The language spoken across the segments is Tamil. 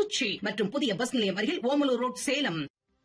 திருச்சி மற்றும் புதிய பஸ் நிலையம் அருகில் ஓமலூர் ரோட் சேலம்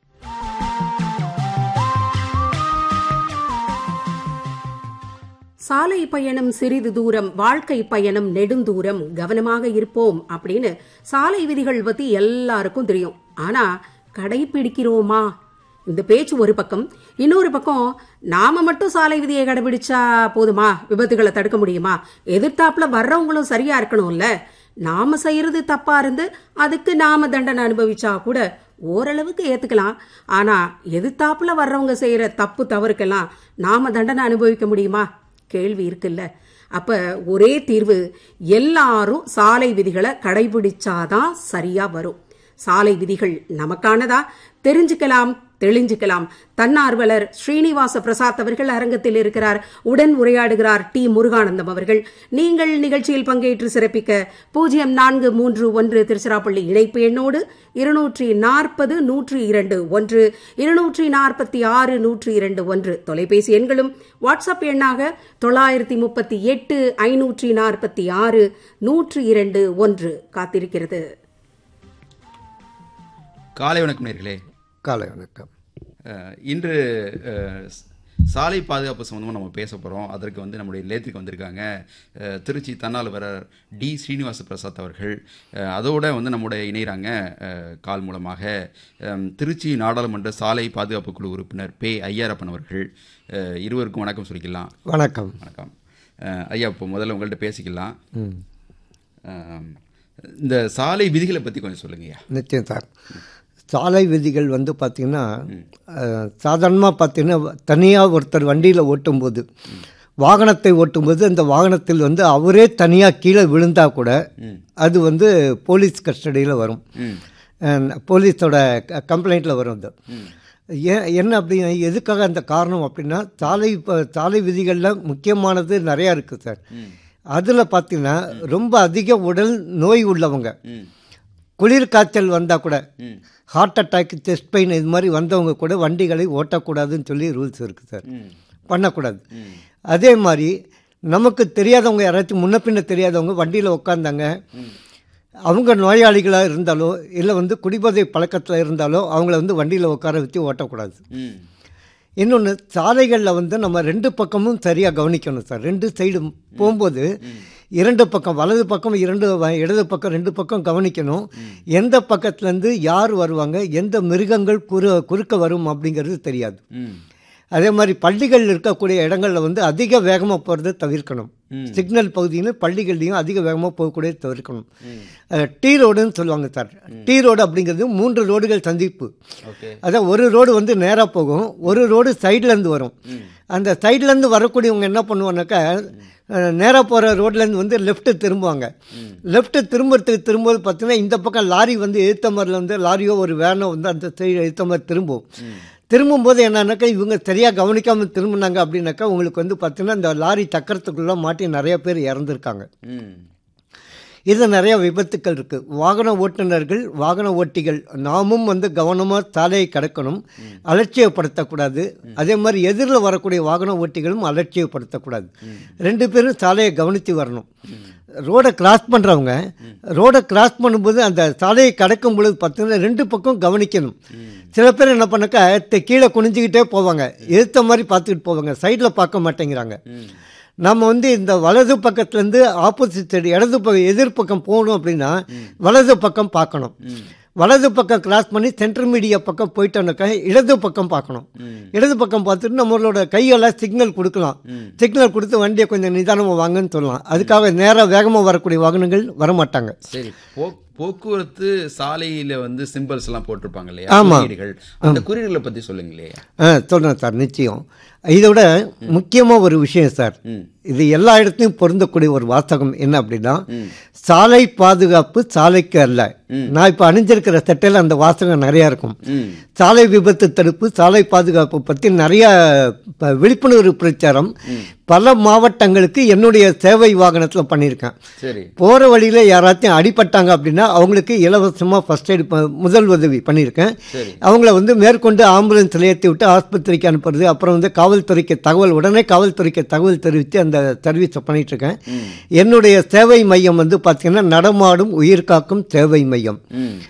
சாலை பயணம் சிறிது தூரம் வாழ்க்கை பயணம் நெடுந்தூரம் கவனமாக இருப்போம் அப்படின்னு சாலை விதிகள் பத்தி எல்லாருக்கும் தெரியும் ஆனா கடைபிடிக்கிறோமா இந்த பேச்சு ஒரு பக்கம் இன்னொரு பக்கம் நாம மட்டும் சாலை விதியை கடைபிடிச்சா போதுமா விபத்துகளை தடுக்க முடியுமா எதிர்த்தாப்புல வர்றவங்களும் சரியா இருக்கணும்ல நாம செய்யறது தப்பா இருந்து அதுக்கு நாம தண்டனை அனுபவிச்சா கூட ஓரளவுக்கு ஏத்துக்கலாம் ஆனா எதிர்த்தாப்புல வர்றவங்க செய்யற தப்பு தவறுக்கெல்லாம் நாம தண்டனை அனுபவிக்க முடியுமா கேள்வி இருக்குல்ல அப்ப ஒரே தீர்வு எல்லாரும் சாலை விதிகளை கடைபிடிச்சாதான் சரியா வரும் சாலை விதிகள் நமக்கானதா தெரிஞ்சுக்கலாம் தெளிஞ்சுக்கலாம் தன்னார்வலர் ஸ்ரீனிவாச பிரசாத் அவர்கள் அரங்கத்தில் இருக்கிறார் உடன் உரையாடுகிறார் டி முருகானந்தம் அவர்கள் நீங்கள் நிகழ்ச்சியில் பங்கேற்று சிறப்பிக்க பூஜ்ஜியம் நான்கு மூன்று ஒன்று திருச்சிராப்பள்ளி இணைப்பு எண்ணோடு இருநூற்றி நாற்பது நூற்றி இரண்டு ஒன்று இருநூற்றி நாற்பத்தி ஆறு நூற்றி இரண்டு ஒன்று தொலைபேசி எண்களும் வாட்ஸ்அப் எண்ணாக தொள்ளாயிரத்தி முப்பத்தி எட்டு ஐநூற்றி நாற்பத்தி ஆறு நூற்றி இரண்டு ஒன்று காத்திருக்கிறது காலை வணக்கம் நேர்களே காலை வணக்கம் அஹ், இன்று அஹ், ஸ்- சாலை பாதுகாப்பு சம்மந்தமாக நம்ம பேச போகிறோம் அதற்கு வந்து நம்முடைய நிலையத்துக்கு வந்திருக்காங்க அஹ், திருச்சி தன்னார்வலர் டி ஸ்ரீனிவாச பிரசாத் அவர்கள் அஹ், அதோட வந்து நம்முடைய இணைகிறாங்க அஹ், கால் மூலமாக அம், திருச்சி நாடாளுமன்ற சாலை பாதுகாப்பு குழு உறுப்பினர் பே ஐயாரப்பன் அவர்கள் அஹ், இருவருக்கும் வணக்கம் சொல்லிக்கலாம் வணக்கம் வணக்கம் அஹ், ஐயா இப்போ முதல்ல உங்கள்கிட்ட பேசிக்கலாம் ம் அஹ், இந்த சாலை விதிகளை பற்றி கொஞ்சம் சொல்லுங்கய்யா நிச்சயம் சார் சாலை விதிகள் வந்து பார்த்திங்கன்னா சாதாரணமாக பார்த்தீங்கன்னா தனியாக ஒருத்தர் வண்டியில் ஓட்டும்போது வாகனத்தை ஓட்டும்போது அந்த வாகனத்தில் வந்து அவரே தனியாக கீழே விழுந்தா கூட அது வந்து போலீஸ் கஸ்டடியில் வரும் அஹ் போலீஸோட கம்ப்ளைண்ட்டில் வரும் அது ஏன் என்ன அப்படி எதுக்காக அந்த காரணம் அப்படின்னா சாலை இப்போ சாலை விதிகளில் முக்கியமானது நிறையா இருக்குது சார் அதில் பார்த்தீங்கன்னா ரொம்ப அதிக உடல் நோய் உள்ளவங்க குளிர் காய்ச்சல் வந்தால் கூட ஹார்ட் அட்டாக் செஸ்ட் பெயின் இது மாதிரி வந்தவங்க கூட வண்டிகளை ஓட்டக்கூடாதுன்னு சொல்லி ரூல்ஸ் இருக்குது சார் பண்ணக்கூடாது அதே மாதிரி நமக்கு தெரியாதவங்க யாராச்சும் முன்ன பின்ன தெரியாதவங்க வண்டியில் உட்காந்தாங்க அவங்க நோயாளிகளாக இருந்தாலோ இல்லை வந்து குடிபோதை பழக்கத்தில் இருந்தாலோ அவங்கள வந்து வண்டியில் உட்கார வச்சு ஓட்டக்கூடாது ம் இன்னொன்று சாலைகளில் வந்து நம்ம ரெண்டு பக்கமும் சரியாக கவனிக்கணும் சார் ரெண்டு சைடு போகும்போது இரண்டு பக்கம் வலது பக்கம் இரண்டு வ- இடது பக்கம் ரெண்டு பக்கம் கவனிக்கணும் எந்த பக்கத்துலேருந்து யார் வருவாங்க எந்த மிருகங்கள் குறு குறுக்க வரும் அப்படிங்கிறது தெரியாது ம் அதே மாதிரி பள்ளிகள் இருக்கக்கூடிய இடங்களில் வந்து அதிக வேகமாக போகிறத தவிர்க்கணும் சிக்னல் பகுதியிலும் பள்ளிகள்லையும் அதிக வேகமாக போகக்கூடிய தவிர்க்கணும் அஹ், டீ ரோடுன்னு சொல்லுவாங்க சார் டீ ரோடு அப்படிங்கிறது மூன்று ரோடுகள் சந்திப்பு ஓகே அதான் ஒரு ரோடு வந்து நேராக போகும் ஒரு ரோடு சைட்லேருந்து வரும் அந்த சைட்லேருந்து வரக்கூடியவங்க என்ன பண்ணுவாங்கனாக்கா நேராக போகிற ரோட்லேருந்து வந்து லெஃப்ட்டு திரும்புவாங்க லெஃப்ட்டு திரும்புறதுக்கு திரும்பும்போது பார்த்தீங்கன்னா இந்த பக்கம் லாரி வந்து எழுத்த மாதிரில வந்து லாரியோ ஒரு வேனோ வந்து அந்த சைடு எழுத்த மாதிரி திரும்பும் திரும்பும்போது என்னன்னாக்கா இவங்க சரியாக கவனிக்காமல் திரும்பினாங்க அப்படின்னாக்கா உங்களுக்கு வந்து பார்த்தீங்கன்னா இந்த லாரி சக்கரத்துக்குள்ளே மாட்டி நிறைய பேர் இறந்துருக்காங்க ம் இது நிறைய விபத்துக்கள் இருக்குது வாகன ஓட்டுநர்கள் வாகன ஓட்டிகள் நாமும் வந்து கவனமாக சாலையை கடக்கணும் அலட்சியப்படுத்தக்கூடாது அதே மாதிரி எதிரில் வரக்கூடிய வாகன ஓட்டிகளும் அலட்சியப்படுத்தக்கூடாது ரெண்டு பேரும் சாலையை கவனித்து வரணும் ரோடை கிராஸ் பண்ணுறவங்க ரோடை கிராஸ் பண்ணும்போது அந்த சாலையை கடக்கும் பொழுது பார்த்தீங்கன்னா ரெண்டு பக்கம் கவனிக்கணும் சில பேர் என்ன பண்ணாக்கா தெ- கீழே குனிஞ்சிக்கிட்டே போவாங்க எதிர்த்த மாதிரி பார்த்துக்கிட்டு போவாங்க சைடில் பார்க்க மாட்டேங்கிறாங்க நம்ம வந்து இந்த வலது பக்கத்துலேருந்து ஆப்போசிட் சைடு இடது பக்கம் எதிர்பக்கம் போகணும் அப்படின்னா வலது பக்கம் பார்க்கணும் வலது பக்கம் கிராஸ் பண்ணி சென்டர் மீடியா பக்கம் போயிட்டோம்னாக்கா இடது பக்கம் பார்க்கணும் இடது பக்கம் பார்த்துட்டு நம்மளோட கையெல்லாம் சிக்னல் கொடுக்கலாம் சிக்னல் கொடுத்து வண்டியை கொஞ்சம் நிதானமாக வாங்கன்னு சொல்லலாம் அதுக்காக நேராக வேகமாக வரக்கூடிய வாகனங்கள் வரமாட்டாங்க சரி போ- போக்குவரத்து சாலையில வந்து சிம்பிள்ஸ் எல்லாம் போட்டிருப்பாங்க இல்லையா ஆமா. குறியீடுகள் அந்த குறியீடுகளை பத்தி சொல்லுங்களே ஆ சொல்கிறேன் சார் நிச்சயம் இதோட முக்கியமாக ஒரு விஷயம் சார் ம். இது எல்லா இடத்துலையும் பொருந்தக்கூடிய ஒரு வாசகம் என்ன அப்படின்னா சாலை பாதுகாப்பு சாலைக்கு அல்ல நான் இப்போ அணிஞ்சிருக்கிற சட்டையில் அந்த வாசகம் நிறையா இருக்கும் ம் சாலை விபத்து தடுப்பு சாலை பாதுகாப்பு பற்றி நிறைய ப- விழிப்புணர்வு பிரச்சாரம் பல மாவட்டங்களுக்கு என்னுடைய சேவை வாகனத்தில் பண்ணியிருக்கேன் சரி போகிற வழியில் யாராச்சும் அடிபட்டாங்க அப்படின்னா அவங்களுக்கு இலவசமாக ஃபர்ஸ்ட் எய்ட் முதல் உதவி பண்ணியிருக்கேன் சரி. அவங்கள வந்து மேற்கொண்டு ஆம்புலன்ஸில் ஏற்றி விட்டு ஆஸ்பத்திரிக்கு அனுப்புறது அப்புறம் வந்து காவல்துறைக்கு தகவல் உடனே காவல்துறைக்கு தகவல் தெரிவித்து அந்த சர்வீஸை பண்ணிட்டு இருக்கேன் என்னுடைய சேவை மையம் வந்து பார்த்தீங்கன்னா நடமாடும் உயிர்காக்கும் சேவை மையம் ம்